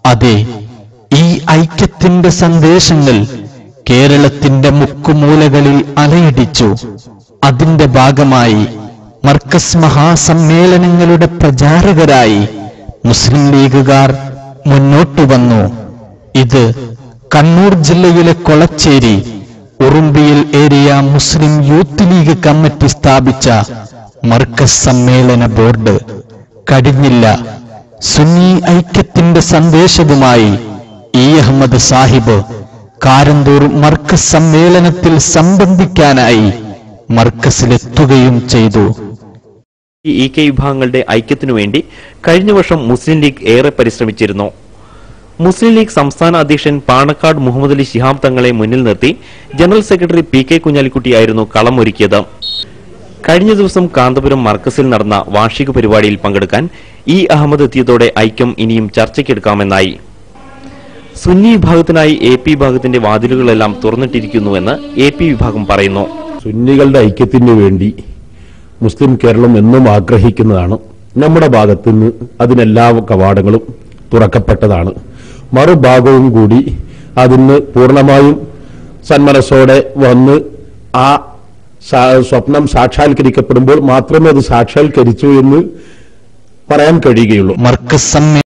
അതെ ഈ ഐക്യത്തിന്റെ സന്ദേശങ്ങൾ കേരളത്തിന്റെ മുക്കുമൂലകളിൽ അലയടിച്ചു അതിന്റെ ഭാഗമായി മർക്കസ് മഹാസമ്മേളനങ്ങളുടെ പ്രചാരകരായി മുസ്ലിം ലീഗുകാർ മുന്നോട്ടു വന്നു ഇത് കണ്ണൂർ ജില്ലയിലെ കൊളച്ചേരി ഉറുമ്പിയിൽ area Muslim youth league committee സ്ഥാപിച്ച മർക്കസ് സമ്മേളന ബോർഡ് കഴിഞ്ഞില്ല സുന്നി ഐക്യത്തിന്റെ സന്ദേശവുമായി ഇ അഹമ്മദ് സാഹിബ് കാരന്തൂർ മർക്കസ് സമ്മേളനത്തിൽ സംബന്ധിക്കാനായി മർക്കസിലെത്തുകയും ചെയ്തു ഈ ഇ കെ വിഭാഗങ്ങളുടെ ഐക്യത്തിനു വേണ്ടി കഴിഞ്ഞ വർഷം മുസ്ലിം ലീഗ് ഏറെ പരിശ്രമിച്ചിരുന്നു മുസ്ലിം ലീഗ് സംസ്ഥാന അധ്യക്ഷൻ പാണക്കാട് മുഹമ്മദ് അലി ശിഹാബ് തങ്ങളെ മുന്നിൽ നിർത്തി ജനറൽ സെക്രട്ടറി പി കെ കുഞ്ഞാലിക്കുട്ടിയായിരുന്നു കളമൊരുക്കിയത് കഴിഞ്ഞ ദിവസം കാന്തപുരം മർക്കസിൽ നടന്ന വാർഷിക പരിപാടിയിൽ പങ്കെടുക്കാൻ ഇ അഹമ്മദ് എത്തിയതോടെ ഐക്യം ഇനിയും ചർച്ചയ്ക്കെടുക്കാമെന്നായി സുന്നി വിഭാഗത്തിനായി എ പി വിഭാഗത്തിന്റെ വാതിലുകളെല്ലാം തുറന്നിട്ടിരിക്കുന്നുവെന്ന് എ പി വിഭാഗം പറയുന്നു സുന്നികളുടെ ഐക്യത്തിന് വേണ്ടി മുസ്ലിം കേരളം എന്നും ആഗ്രഹിക്കുന്നതാണ് നമ്മുടെ ഭാഗത്തു നിന്ന് അതിനെല്ലാ കവാടങ്ങളും തുറക്കപ്പെട്ടതാണ് മറുഭാഗവും കൂടി അതിന് പൂർണ്ണമായും സന്മനസ്സോടെ വന്ന് ആ സാ- സ്വപ്നം സാക്ഷാത്കരിക്കപ്പെടുമ്പോൾ മാത്രമേ അത് സാക്ഷാത്കരിച്ചു എന്ന് പറയാൻ കഴിയുകയുള്ളൂ മർക്കസ് സമ്മേളനം